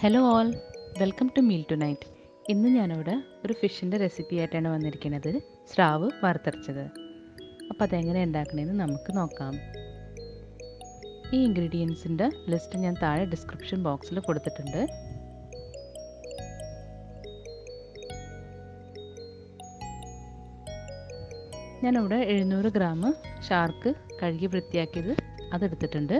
hello all welcome to meal tonight ഇന്ന് ഞാനിവിടെ ഒരു ഫിഷിൻ്റെ റെസിപ്പി ആയിട്ടാണ് വന്നിരിക്കുന്നത് സ്രാവ് വറുത്തരച്ചത് അപ്പോൾ അതെങ്ങനെ ഉണ്ടാക്കണമെന്ന് നമുക്ക് നോക്കാം ഈ ഇൻഗ്രീഡിയൻസിൻ്റെ ലിസ്റ്റ് ഞാൻ താഴെ ഡിസ്ക്രിപ്ഷൻ ബോക്സിൽ കൊടുത്തിട്ടുണ്ട് ഞാനിവിടെ എഴുന്നൂറ് ഗ്രാം ഷാർക്ക് കഴുകി വൃത്തിയാക്കിയത് അതെടുത്തിട്ടുണ്ട്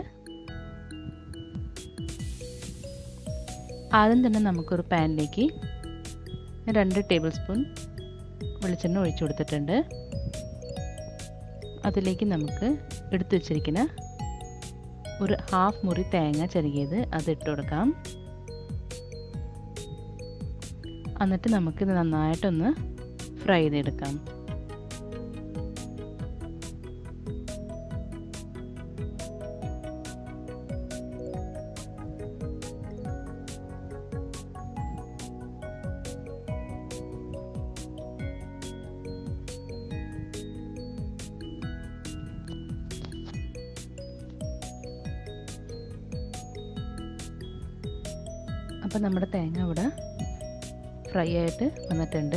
ആദ്യം തന്നെ നമുക്കൊരു പാനിലേക്ക് രണ്ട് ടേബിൾ സ്പൂൺ വെളിച്ചെണ്ണ ഒഴിച്ചു കൊടുത്തിട്ടുണ്ട് അതിലേക്ക് നമുക്ക് എടുത്തു വച്ചിരിക്കുന്ന ഒരു ഹാഫ് മുറി തേങ്ങ ചെറുകിയത് അത് ഇട്ട് കൊടുക്കാം എന്നിട്ട് നമുക്കിത് നന്നായിട്ടൊന്ന് ഫ്രൈ ചെയ്തെടുക്കാം അപ്പം നമ്മുടെ തേങ്ങ ഇവിടെ ഫ്രൈ ആയിട്ട് വന്നിട്ടുണ്ട്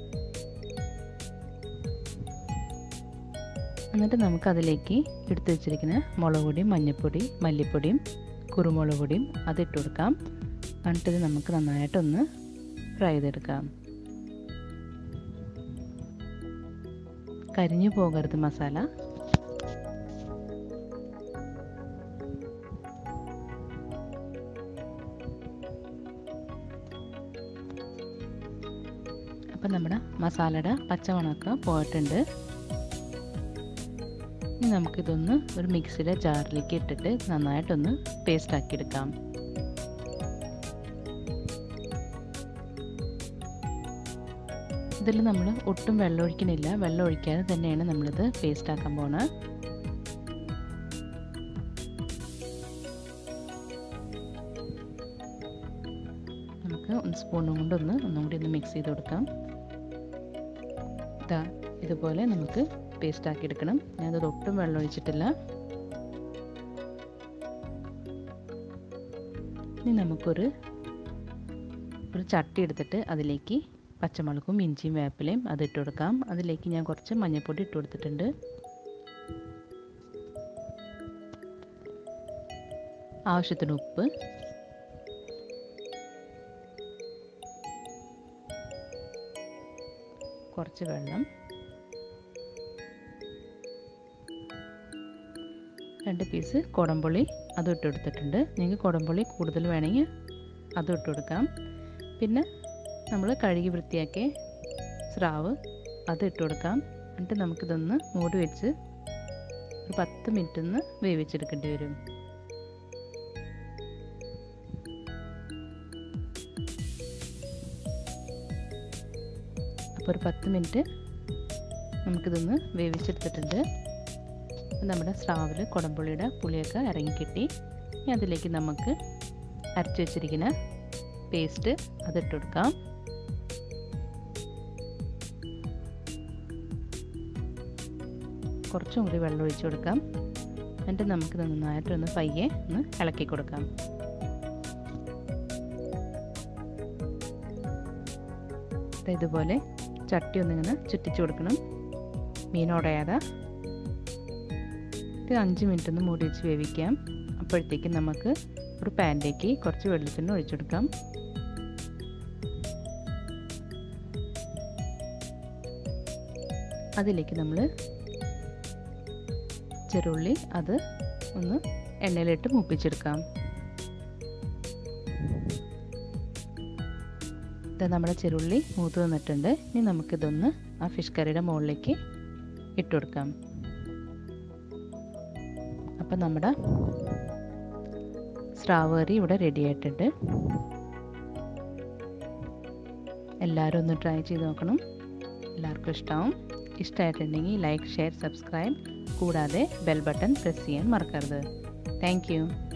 എന്നിട്ട് നമുക്കതിലേക്ക് എടുത്തു വെച്ചിരിക്കുന്ന മുളക് പൊടിയും മഞ്ഞൾപ്പൊടി മല്ലിപ്പൊടിയും കുരുമുളക് പൊടിയും അതിട്ട് കൊടുക്കാം എന്നിട്ടിത് നമുക്ക് നന്നായിട്ടൊന്ന് ഫ്രൈ ചെയ്തെടുക്കാം കരിഞ്ഞു പോകരുത് മസാല അപ്പം നമ്മുടെ മസാലയുടെ പച്ചമണമൊക്കെ പോയിട്ടുണ്ട് ഇനി നമുക്കിതൊന്ന് ഒരു മിക്സിയുടെ ജാറിലേക്ക് ഇട്ടിട്ട് നന്നായിട്ടൊന്ന് പേസ്റ്റ് ആക്കിയെടുക്കാം ഇതിൽ നമ്മൾ ഒട്ടും വെള്ളം ഒഴിക്കണില്ല വെള്ളം ഒഴിക്കാതെ തന്നെയാണ് നമ്മളിത് പേസ്റ്റ് ആക്കാൻ പോണത് നമുക്ക് ഒന്ന് സ്പൂണും കൊണ്ടൊന്ന് ഒന്നും കൂടി ഒന്ന് മിക്സ് ചെയ്ത് കൊടുക്കാം ഇതാ ഇതുപോലെ നമുക്ക് പേസ്റ്റ് ആക്കി എടുക്കണം ഞാനത് ഒട്ടും വെള്ളം ഒഴിച്ചിട്ടില്ല ഇനി നമുക്കൊരു ഒരു ചട്ടി എടുത്തിട്ട് അതിലേക്ക് പച്ചമുളകും ഇഞ്ചിയും വേപ്പിലയും അത് ഇട്ട് കൊടുക്കാം അതിലേക്ക് ഞാൻ കുറച്ച് മഞ്ഞൾപ്പൊടി ഇട്ട് കൊടുത്തിട്ടുണ്ട് ആവശ്യത്തിന് ഉപ്പ് കുറച്ച് വെള്ളം രണ്ട് പീസ് കുടംപുളി അതും ഇട്ട് കൊടുത്തിട്ടുണ്ട് നിങ്ങൾക്ക് കുടംപുളി കൂടുതൽ വേണമെങ്കിൽ അതും ഇട്ട് കൊടുക്കാം പിന്നെ നമ്മൾ കഴുകി വൃത്തിയാക്കിയ സ്രാവ് അത് ഇട്ട് കൊടുക്കാം എന്നിട്ട് നമുക്കിതൊന്ന് മൂടി വെച്ച് ഒരു പത്ത് മിനിറ്റ് ഒന്ന് വേവിച്ചെടുക്കേണ്ടി വരും അപ്പോൾ ഒരു പത്ത് മിനിറ്റ് നമുക്കിതൊന്ന് വേവിച്ചെടുത്തിട്ടുണ്ട് നമ്മുടെ സ്രാവിൽ കുടംപുളിയുടെ പുളിയൊക്കെ ഇറങ്ങിക്കിട്ടി ഇനി അതിലേക്ക് നമുക്ക് അരച്ച് വെച്ചിരിക്കുന്ന പേസ്റ്റ് അതിട്ട് കൊടുക്കാം കുറച്ചും കൂടി വെള്ളം ഒഴിച്ചു കൊടുക്കാം എന്നിട്ട് നമുക്ക് നന്നായിട്ടൊന്ന് പയ്യെ ഒന്ന് ഇളക്കി കൊടുക്കാം ഇതുപോലെ ചട്ടി ഒന്നിങ്ങനെ ചുറ്റിച്ചു കൊടുക്കണം മീൻ ഉടയാതെ ഇത് അഞ്ച് മിനിറ്റ് ഒന്ന് മൂടി വെച്ച് വേവിക്കാം അപ്പോഴത്തേക്കും നമുക്ക് ഒരു പാനിലേക്ക് കുറച്ച് വെളിച്ചെണ്ണ ഒഴിച്ചെടുക്കാം അതിലേക്ക് നമ്മൾ ചെറുള്ളി അത് ഒന്ന് എണ്ണയിലിട്ട് മൂപ്പിച്ചെടുക്കാം ഇത് നമ്മുടെ ചെറുള്ളി മൂത്ത് വന്നിട്ടുണ്ട് ഇനി നമുക്കിതൊന്ന് ആ ഫിഷ് കറിയുടെ മുകളിലേക്ക് ഇട്ട് കൊടുക്കാം അപ്പം നമ്മുടെ സ്ട്രാബെറി ഇവിടെ റെഡി ആയിട്ടുണ്ട് എല്ലാവരും ഒന്ന് ട്രൈ ചെയ്ത് നോക്കണം എല്ലാവർക്കും ഇഷ്ടമാവും ഇഷ്ടമായിട്ടുണ്ടെങ്കിൽ ലൈക്ക് ഷെയർ സബ്സ്ക്രൈബ് കൂടാതെ ബെൽ ബട്ടൺ പ്രസ് ചെയ്യാൻ മറക്കരുത് താങ്ക്